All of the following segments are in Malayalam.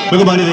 ബഹുമാനിതെ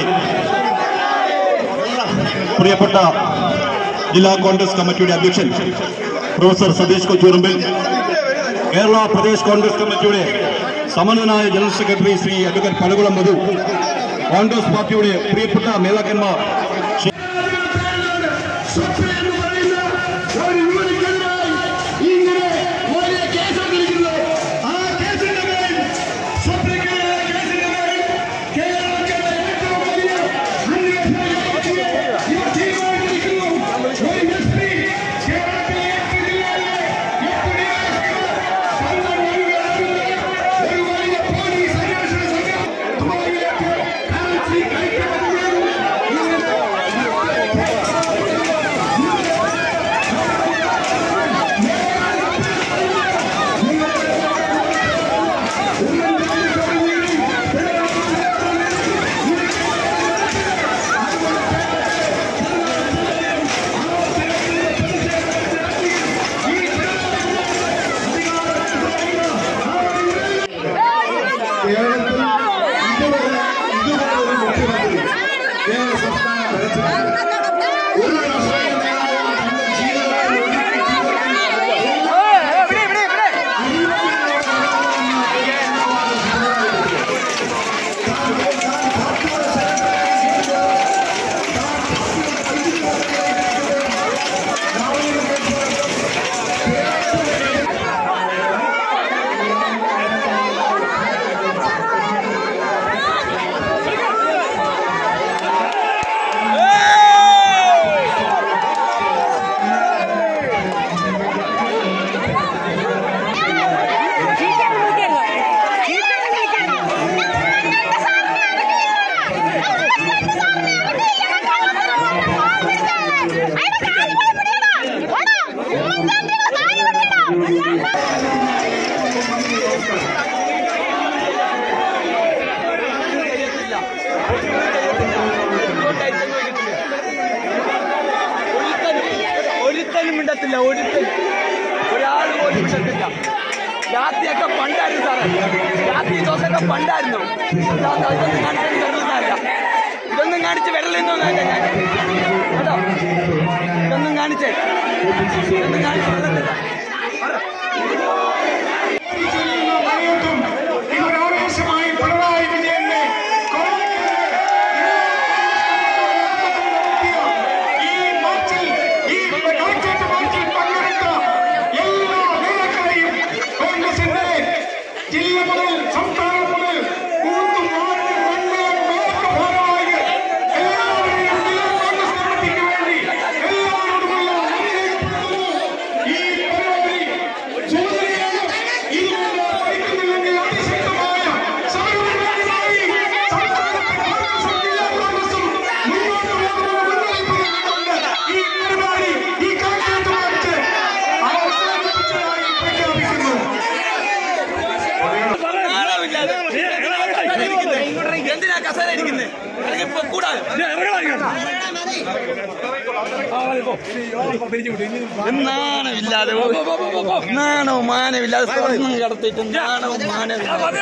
പ്രിയപ്പെട്ട ജില്ലാ കോൺഗ്രസ് കമ്മിറ്റിയുടെ അധ്യക്ഷൻ പ്രൊഫസർ സതീഷ് കൊച്ചൂറുമ്പിൽ കേരള പ്രദേശ് കോൺഗ്രസ് കമ്മിറ്റിയുടെ സമന്നനായ general secretary Shri advocate Palakulam Madhu Congress പാർട്ടിയുടെ പ്രിയപ്പെട്ട നേതാക്കന്മാർ ശ്രീ സ്വപ്ന എന്ന് പറയുന്ന ഒരു യുവതിക്കെതിരായി ഇങ്ങനെ വലിയ കേസെടുത്തിരിക്കുന്നു. ആ കേസിന്റെ മേൽ, സ്വപ്നയ്ക്കെതിരായ കേസിന്റെ മേൽ കേരളത്തിലെ ഏറ്റവും വലിയ അന്വേഷണ ഏജൻസിയെ ഇവർ തീരുമാനിച്ചിരിക്കുന്നു. ഒരു SP കേരളത്തിലെ എട്ട് ജില്ലകളിലെ എട്ട് ഡിവൈഎസ്പികൾ സ്വന്തം വഴികളിലൂടെ ഒരു വലിയ പോലീസ് അന്വേഷണ സംഘം ദുബായിലേക്ക് കറൻസി കൈക്കലാക്കുകയാണ്. ഇങ്ങനെ കേരളത്തിൽ ഇതുവരെ ഇതുപോലെ ഒരു മുഖ്യമന്ത്രി കേരള സംസ്ഥാനം ഭരിച്ചിട്ടില്ല ഒരു രാഷ്ട്രീയ നേതാവ് തന്റെ ജീവിതത്തിൽ ഒരുത്തനും മിണ്ടത്തില്ല ഒരുത്തൻ ഒരാൾ പോലും മിണ്ടത്തില്ല രാത്രിയൊക്കെ പണ്ടായിരുന്നു സാറേ രാത്രി ദിവസമൊക്കെ പണ്ടായിരുന്നു ഇതാ, ഇതാ, ഇതൊന്നും കാണിക്കാൻ തരുന്നതല്ല ഇതൊന്നും കാണിച്ച് വിരലൊന്നും ഞാൻ കേട്ടോ ഇതൊന്നും കാണിച്ചേ ഇതൊന്നും കാണിച്ച് വിരലുന്നില്ല ചെയ്യുന്ന മഴയത്തും ഇതൊരാവേശമായി പിണറായി വിജയനെ ഈ മാർച്ചിൽ ഈ കളക്ടറേറ്റ് മാർച്ചിൽ പങ്കെടുത്ത എല്ലാ നേതാക്കളെയും കോൺഗ്രസിന്റെ ജില്ല മുതൽ സംസ്ഥാനം മുതൽ കൂത്തും നാടിനും മണ്ണിലും മേലൊക്കെ ഭാരവാഹികൾ എല്ലാവരെയും ജില്ലാ കോൺഗ്രസ് കമ്മിറ്റിക്ക് വേണ്ടി എല്ലാവരോടുമുള്ള നന്ദി രേഖപ്പെടുത്തുന്നു. ഈ പരിപാടി ചുമതലയാണ് ഇതുകൊണ്ട് പഠിക്കുന്നില്ലെങ്കിൽ അതിശക്തമായ സമരപരിപാടിയുമായി സംസ്ഥാനത്തെ കോൺഗ്രസും ജില്ലാ കോൺഗ്രസും മുന്നോട്ട് പോകുമെന്ന് മുന്നറിയിപ്പ് നൽകിക്കൊണ്ട് ഈ പരിപാടി ഈ കളക്ടറേറ്റ് മാർച്ച് അവസാനിപ്പിച്ചതായി പ്രഖ്യാപിക്കുന്നു എന്തിനാ കസേര ഇരിക്കുന്നത് ഇപ്പൊ കൂടാതെ നാണമില്ലാതെ നാണോ മാനമില്ലാതെ സ്വർണ്ണം കടത്തിയിട്ട് നാണോ മാനമില്ലാതെ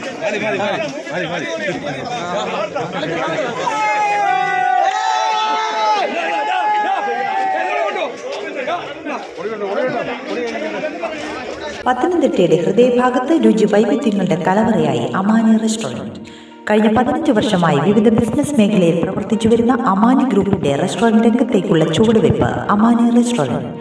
പത്തനംതിട്ടയുടെ ഹൃദയഭാഗത്ത് രുചി വൈവിധ്യങ്ങളുടെ കലവറയായി അമാനി റെസ്റ്റോറന്റ് കഴിഞ്ഞ പതിനഞ്ച് വർഷമായി വിവിധ ബിസിനസ് മേഖലയിൽ പ്രവർത്തിച്ചു വരുന്ന അമാനി ഗ്രൂപ്പിന്റെ റെസ്റ്റോറന്റ് രംഗത്തേക്കുള്ള ചുവടുവയ്പ് അമാനി റെസ്റ്റോറന്റ്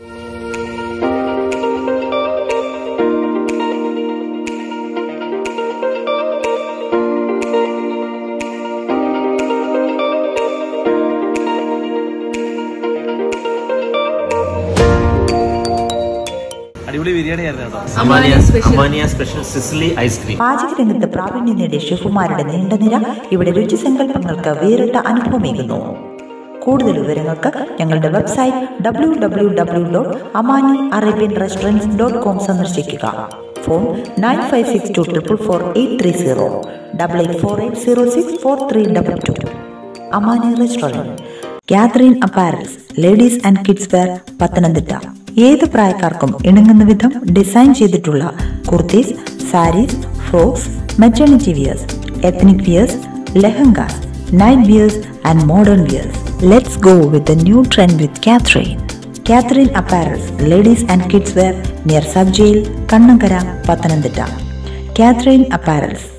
അടിപൊളി ബിരിയാണി ആയിരുന്നു കേട്ടോ അമാനിയ അമാനിയ സ്പെഷ്യൽ സിസിലി ഐസ്ക്രീം പാചകരംഗത്ത് പ്രാവീണ്യം നേടിയ ഷെഫുമാരുടെ നീണ്ട നിര ഇവിടെ രുചി സങ്കല്പങ്ങൾക്ക് വേറിട്ട അനുഭവമേകുന്നു കൂടുതൽ വിവരങ്ങൾക്ക് ഞങ്ങളുടെ website W W W dot Amani Arabian restaurant dot com സന്ദർശിക്കുക phone nine five six two triple four eight three zero double eight four eight zero six four three double two Amani restaurant Catherine apparels ladies and kids wear Pathanamthitta ഏത് പ്രായക്കാർക്കും ഇണങ്ങുന്ന വിധം ഡിസൈൻ ചെയ്തിട്ടുള്ള kurtis saris frocks maternity wears ethnic wears lehengas, night wears, and modern wears. Let's go with the new trend with Catherine. Catherine Apparels, ladies and kids wear near Subjail, Kannangara, Pathanamthitta. Catherine Apparels,